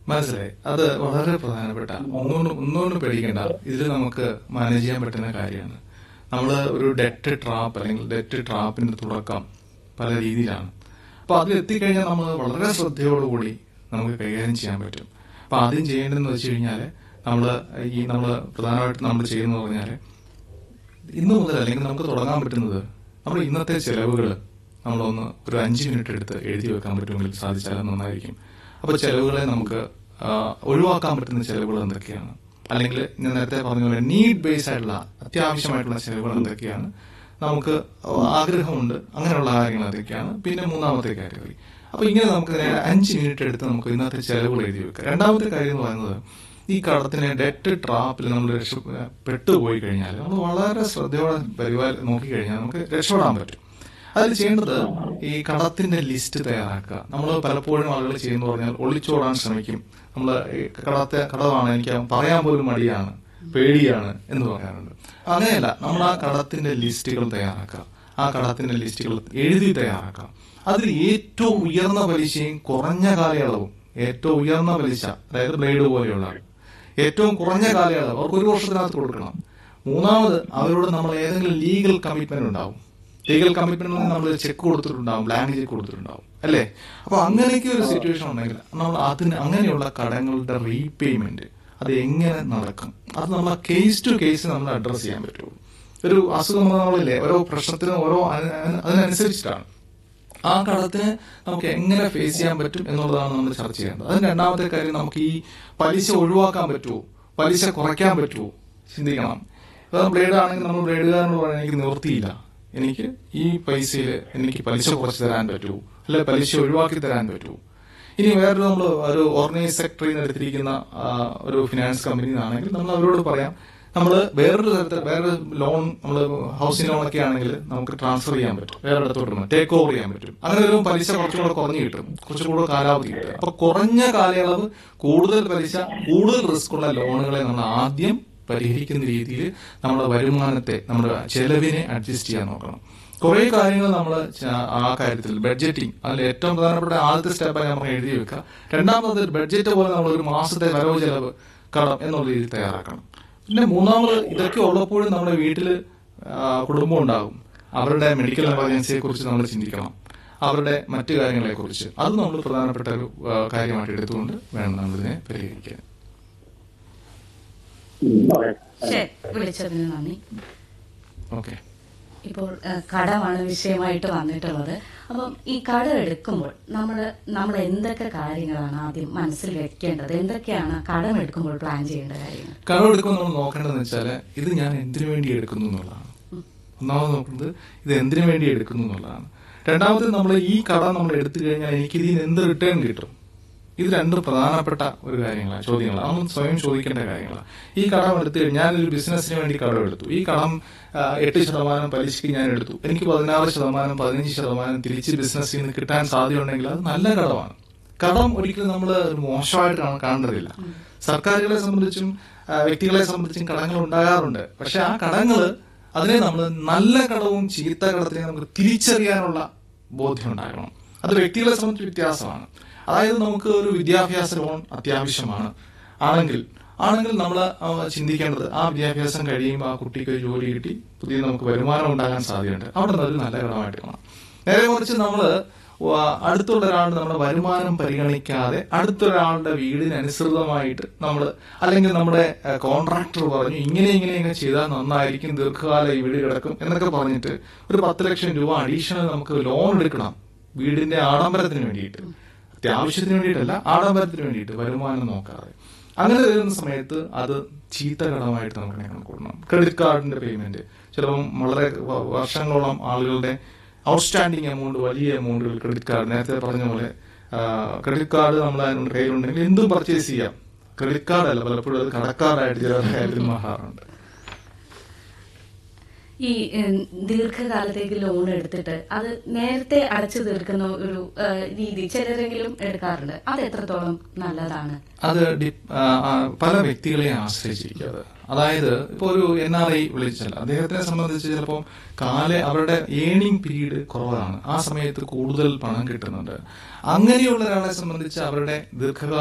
മനസ്സിലായി അത് വളരെ പ്രധാനപ്പെട്ട ഒന്നുകൊണ്ട് ഒന്നുകൊണ്ട് പേടിക്കേണ്ട ഇതിൽ നമുക്ക് മാനേജ് ചെയ്യാൻ പറ്റുന്ന കാര്യമാണ് നമ്മൾ ഒരു ഡെറ്റ് ട്രാപ്പ് അല്ലെങ്കിൽ ഡെറ്റ് ട്രാപ്പിന്റെ തുടക്കം പല രീതിയിലാണ് അപ്പൊ അതിൽ എത്തിക്കഴിഞ്ഞാൽ നമ്മൾ വളരെ ശ്രദ്ധയോടുകൂടി നമുക്ക് കൈകാര്യം ചെയ്യാൻ പറ്റും അപ്പൊ ആദ്യം ചെയ്യേണ്ടതെന്ന് വെച്ച് കഴിഞ്ഞാല് നമ്മള് ഈ നമ്മൾ പ്രധാനമായിട്ട് നമ്മൾ ചെയ്യുന്നത് പറഞ്ഞാല് ഇന്ന് മുതൽ അല്ലെങ്കിൽ നമുക്ക് തുടങ്ങാൻ പറ്റുന്നത് നമ്മൾ ഇന്നത്തെ ചെലവുകൾ നമ്മളൊന്ന് ഒരു അഞ്ച് മിനിറ്റ് എടുത്ത് എഴുതി വെക്കാൻ പറ്റുമെങ്കിൽ സാധിച്ചാൽ നന്നായിരിക്കും അപ്പൊ ചെലവുകളെ നമുക്ക് ആ, ഒഴിവാക്കാൻ പറ്റുന്ന ചെലവുകൾ എന്തൊക്കെയാണ് അല്ലെങ്കിൽ ഞാൻ നേരത്തെ പറഞ്ഞ പോലെ നീഡ് ബേസ് ആയിട്ടുള്ള അത്യാവശ്യമായിട്ടുള്ള ചെലവുകൾ എന്തൊക്കെയാണ് നമുക്ക് ആഗ്രഹമുണ്ട് അങ്ങനെയുള്ള കാര്യങ്ങൾ എന്തൊക്കെയാണ് പിന്നെ മൂന്നാമത്തെ കാറ്റഗറി അപ്പൊ ഇങ്ങനെ നമുക്ക് നേരെ അഞ്ച് മിനിറ്റ് എടുത്ത് നമുക്ക് ഇന്നത്തെ ചെലവുകൾ എഴുതി വെക്കാം രണ്ടാമത്തെ കാര്യം എന്ന് പറയുന്നത് ഈ കടത്തിനെ ഡെറ്റ് ട്രാപ്പിൽ നമ്മൾ രക്ഷ പെട്ടുപോയി കഴിഞ്ഞാൽ നമ്മൾ വളരെ ശ്രദ്ധയോടെ പരിപാടി നോക്കിക്കഴിഞ്ഞാൽ നമുക്ക് രക്ഷപ്പെടാൻ പറ്റും അതിൽ ചെയ്യേണ്ടത് ഈ കടത്തിന്റെ ലിസ്റ്റ് തയ്യാറാക്കുക നമ്മൾ പലപ്പോഴും ആളുകൾ ചെയ്യുന്ന പറഞ്ഞാൽ ഒളിച്ചോടാൻ ശ്രമിക്കും നമ്മൾ കടത്തെ കടമാണ് എനിക്ക് പറയാൻ പോലും മടിയാണ് പേടിയാണ് എന്ന് പറയാറുണ്ട് അങ്ങനെയല്ല നമ്മൾ ആ കടത്തിന്റെ ലിസ്റ്റുകൾ തയ്യാറാക്കുക ആ കടത്തിന്റെ ലിസ്റ്റുകൾ എഴുതി തയ്യാറാക്കാം അതിൽ ഏറ്റവും ഉയർന്ന പലിശയും കുറഞ്ഞ കാലയളവും ഏറ്റവും ഉയർന്ന പലിശ അതായത് ബ്ലേഡ് പോലെയുള്ള ഏറ്റവും കുറഞ്ഞ കാലയളവ് അവർക്ക് ഒരു വർഷത്തിനകത്ത് കൊടുക്കണം മൂന്നാമത് അവരോട് നമ്മൾ ഏതെങ്കിലും ലീഗൽ കമ്മിറ്റ്മെന്റ് ഉണ്ടാവും ലീഗൽ കമ്മിറ്റ്മെന്റ് നമ്മൾ ചെക്ക് കൊടുത്തിട്ടുണ്ടാവും ബ്ലാങ്ക് ചെക്ക് കൊടുത്തിട്ടുണ്ടാവും അല്ലേ അപ്പൊ അങ്ങനെയൊക്കെ ഒരു സിറ്റുവേഷൻ ഉണ്ടെങ്കിൽ നമ്മൾ അതിന് അങ്ങനെയുള്ള കടങ്ങളുടെ റീപേയ്മെന്റ് അത് എങ്ങനെ നടക്കും അത് നമ്മൾ കേസ് ടു കേസ് നമ്മൾ അഡ്രസ് ചെയ്യാൻ പറ്റുള്ളൂ ഒരു അസുഖം വന്നതല്ലേ ഓരോ പ്രശ്നത്തിനും ഓരോ അതി- അതിനനുസരിച്ചിട്ടാണ് ആ കടത്തിന് നമുക്ക് എങ്ങനെ ഫേസ് ചെയ്യാൻ പറ്റും എന്നുള്ളതാണ് നമ്മൾ ചർച്ച ചെയ്യേണ്ടത് അതിന് രണ്ടാമത്തെ കാര്യം നമുക്ക് ഈ പലിശ ഒഴിവാക്കാൻ പറ്റുമോ പലിശ കുറയ്ക്കാൻ പറ്റുമോ ചിന്തിക്കണം ഇപ്പൊ ബ്ലേഡ് ആണെങ്കിൽ നമ്മൾ ബ്ലേഡുകാരനോട് പറയാൻ എനിക്ക് നിവൃത്തിയില്ല എനിക്ക് ഈ പൈസയിൽ എനിക്ക് പലിശ കുറച്ച് തരാൻ പറ്റുമോ അല്ലെ പലിശ ഒഴിവാക്കി തരാൻ പറ്റുമോ ഇനി വേറൊരു നമ്മൾ ഒരു ഓർഗനൈസ് സെക്ടറിൽ നിന്ന് എടുത്തിരിക്കുന്ന ആ, ഒരു ഫിനാൻസ് കമ്പനി ആണെങ്കിൽ നമ്മൾ അവരോട് പറയാം നമ്മൾ വേറൊരു തരത്തിൽ വേറെ ലോൺ നമ്മൾ ഹൗസിംഗ് ലോൺ ഒക്കെ ആണെങ്കിൽ നമുക്ക് ട്രാൻസ്ഫർ ചെയ്യാൻ പറ്റും വേറെ ഇടത്തോട്ട് ടേക്ക് ഓവർ ചെയ്യാൻ പറ്റും അങ്ങനെ ഒരു പലിശ കുറച്ചുകൂടെ കുറഞ്ഞു കിട്ടും കുറച്ചുകൂടെ കാലാവധി കിട്ടും അപ്പൊ കുറഞ്ഞ കാലയളവ് കൂടുതൽ പലിശ കൂടുതൽ റിസ്ക് ഉള്ള ലോണുകളെ നമ്മൾ ആദ്യം പരിഹരിക്കുന്ന രീതിയിൽ നമ്മുടെ വരുമാനത്തെ നമ്മുടെ ചെലവിനെ അഡ്ജസ്റ്റ് ചെയ്യാൻ നോക്കണം കുറെ കാര്യങ്ങൾ നമ്മൾ ആ കാര്യത്തിൽ ബഡ്ജറ്റിംഗ് അതിൽ ഏറ്റവും പ്രധാനപ്പെട്ട ആദ്യത്തെ സ്റ്റെപ്പായി നമ്മൾ എഴുതി വെക്കുക രണ്ടാമത് ബഡ്ജറ്റ് പോലെ നമ്മൾ ഒരു മാസത്തെ വരവ് ചെലവ് കടം എന്നുള്ള രീതിയിൽ തയ്യാറാക്കണം പിന്നെ മൂന്നാമത് ഇതൊക്കെ ഉള്ളപ്പോഴും നമ്മുടെ വീട്ടിൽ കുടുംബം ഉണ്ടാകും അവരുടെ മെഡിക്കൽ എമർജൻസിയെ കുറിച്ച് നമ്മൾ ചിന്തിക്കണം അവരുടെ മറ്റു കാര്യങ്ങളെ കുറിച്ച് അത് നമ്മൾ പ്രധാനപ്പെട്ട ഒരു ആ, കാര്യമായിട്ട് എടുത്തുകൊണ്ട് വേണം നമ്മളിതിനെ പരിഹരിക്കാൻ ശരി വിളിച്ചതിന് നന്ദി ഓക്കെ ഇപ്പോൾ ഏഹ്, കടമാണ് വിഷയമായിട്ട് വന്നിട്ടുള്ളത് അപ്പം ഈ കടം എടുക്കുമ്പോൾ നമ്മൾ നമ്മൾ എന്തൊക്കെ കാര്യങ്ങളാണ് ആദ്യം മനസ്സിൽ വെക്കേണ്ടത് എന്തൊക്കെയാണ് കടം എടുക്കുമ്പോൾ പ്ലാൻ ചെയ്യേണ്ട കാര്യങ്ങൾ കടം എടുക്കുമ്പോൾ നമ്മൾ നോക്കേണ്ടതെന്ന് വെച്ചാല് ഇത് ഞാൻ എന്തിനു വേണ്ടി എടുക്കുന്നു എന്നുള്ളതാണ് ഒന്നാമത് നോക്കുന്നത് ഇത് എന്തിനു വേണ്ടി എടുക്കുന്നു എന്നുള്ളതാണ് രണ്ടാമത് നമ്മൾ ഈ കടം നമ്മൾ എടുത്തു കഴിഞ്ഞാൽ എനിക്ക് ഇതിന് എന്ത് റിട്ടേൺ കിട്ടും ഇത് രണ്ട് പ്രധാനപ്പെട്ട ഒരു കാര്യങ്ങളാണ് ചോദ്യങ്ങളാണ് നമ്മൾ സ്വയം ചോദിക്കേണ്ട കാര്യങ്ങളാണ് ഈ കടം എടുത്തു കഴിഞ്ഞാൽ ഞാനൊരു ബിസിനസ്സിന് വേണ്ടി കടം എടുത്തു ഈ കടം ആ, എട്ട് ശതമാനം പലിശയ്ക്ക് ഞാൻ എടുത്തു എനിക്ക് പതിനാറ് ശതമാനം പതിനഞ്ച് ശതമാനം തിരിച്ച് ബിസിനസ്സിൽ നിന്ന് കിട്ടാൻ സാധ്യതയുണ്ടെങ്കിൽ അത് നല്ല കടമാണ് കടം ഒരിക്കലും നമ്മൾ മോശമായിട്ട് കാണ- കാണേണ്ടതില്ല സർക്കാരുകളെ സംബന്ധിച്ചും ആ, വ്യക്തികളെ സംബന്ധിച്ചും കടങ്ങൾ ഉണ്ടാകാറുണ്ട് പക്ഷെ ആ കടങ്ങള് അതിനെ നമ്മൾ നല്ല കടവും ചീത്ത കടത്തിനെ നമുക്ക് തിരിച്ചറിയാനുള്ള ബോധ്യം ഉണ്ടാകണം അത് വ്യക്തികളെ സംബന്ധിച്ച് വ്യത്യാസമാണ് അതായത് നമുക്ക് ഒരു വിദ്യാഭ്യാസ ലോൺ അത്യാവശ്യമാണ് ആണെങ്കിൽ ആണെങ്കിൽ നമ്മൾ ചിന്തിക്കേണ്ടത് ആ വിദ്യാഭ്യാസം കഴിയുമ്പോൾ ആ കുട്ടിക്ക് ഒരു ജോലി കിട്ടി പുതിയ നമുക്ക് വരുമാനം ഉണ്ടാകാൻ സാധ്യതയുണ്ട് അവിടെ നിന്ന് ഒരു നല്ല ഘടകമായിട്ട് കാണാം നേരെ മറിച്ച് നമ്മള് വ- അടുത്തുള്ള ഒരാളുടെ നമ്മുടെ വരുമാനം പരിഗണിക്കാതെ അടുത്തൊരാളുടെ വീടിനനുസൃതമായിട്ട് നമ്മൾ അല്ലെങ്കിൽ നമ്മുടെ കോൺട്രാക്ടർ പറഞ്ഞു ഇങ്ങനെ ഇങ്ങനെയൊക്കെ ചെയ്താൽ നന്നായിരിക്കും ദീർഘകാലം ഈ വീട് കിടക്കും എന്നൊക്കെ പറഞ്ഞിട്ട് ഒരു പത്ത് ലക്ഷം രൂപ അഡീഷണൽ നമുക്ക് ലോൺ എടുക്കണം വീടിന്റെ ആഡംബരത്തിന് വേണ്ടിയിട്ട് അത്യാവശ്യത്തിന് വേണ്ടിയിട്ടല്ല ആഡംബരത്തിന് വേണ്ടിയിട്ട് വരുമാനം നോക്കാതെ അങ്ങനെ വരുന്ന സമയത്ത് അത് ചീത്ത കടമായിട്ട് നമുക്ക് കണക്കൂടണം ക്രെഡിറ്റ് കാർഡിന്റെ പേയ്മെന്റ് ചിലപ്പം വളരെ വ- വർഷങ്ങളോളം ആളുകളുടെ ഔട്ട്സ്റ്റാൻഡിങ് എമൗണ്ട് വലിയ എമൗണ്ടുകൾ ക്രെഡിറ്റ് കാർഡ് നേരത്തെ പറഞ്ഞ പോലെ ക്രെഡിറ്റ് കാർഡ് നമ്മൾ അതിനുണ്ട് കയ്യിലുണ്ടെങ്കിൽ എന്തും പർച്ചേസ് ചെയ്യാം ക്രെഡിറ്റ് കാർഡ് അല്ല പലപ്പോഴും അത് കടക്കാർഡായിട്ട് ചിലരുടെ കാര്യത്തിൽ മാറാറുണ്ട് ഈ ഏഹ്, ദീർഘകാലത്തേക്ക് ലോൺ എടുത്തിട്ട് അത് നേരത്തെ അടച്ചു തീർക്കുന്ന ഒരു ഏഹ്, രീതി ചിലരെങ്കിലും എടുക്കാറുണ്ട് അത് എത്രത്തോളം നല്ലതാണ് അത് ഡി- ആ, ആ, പല വ്യക്തികളെ ആശ്രയിച്ചിരിക്കും അത് അതായത് ഇപ്പൊ ഒരു എൻ ആർ ഐ വിളിച്ചല്ല അദ്ദേഹത്തിനെ സംബന്ധിച്ച് ചിലപ്പോൾ കാല അവരുടെ ഏണിംഗ് പീരീഡ് കുറവാണ് ആ സമയത്ത് കൂടുതൽ പണം കിട്ടുന്നുണ്ട് അങ്ങനെയുള്ള ഒരാളെ സംബന്ധിച്ച് അവരുടെ ദീർഘകാല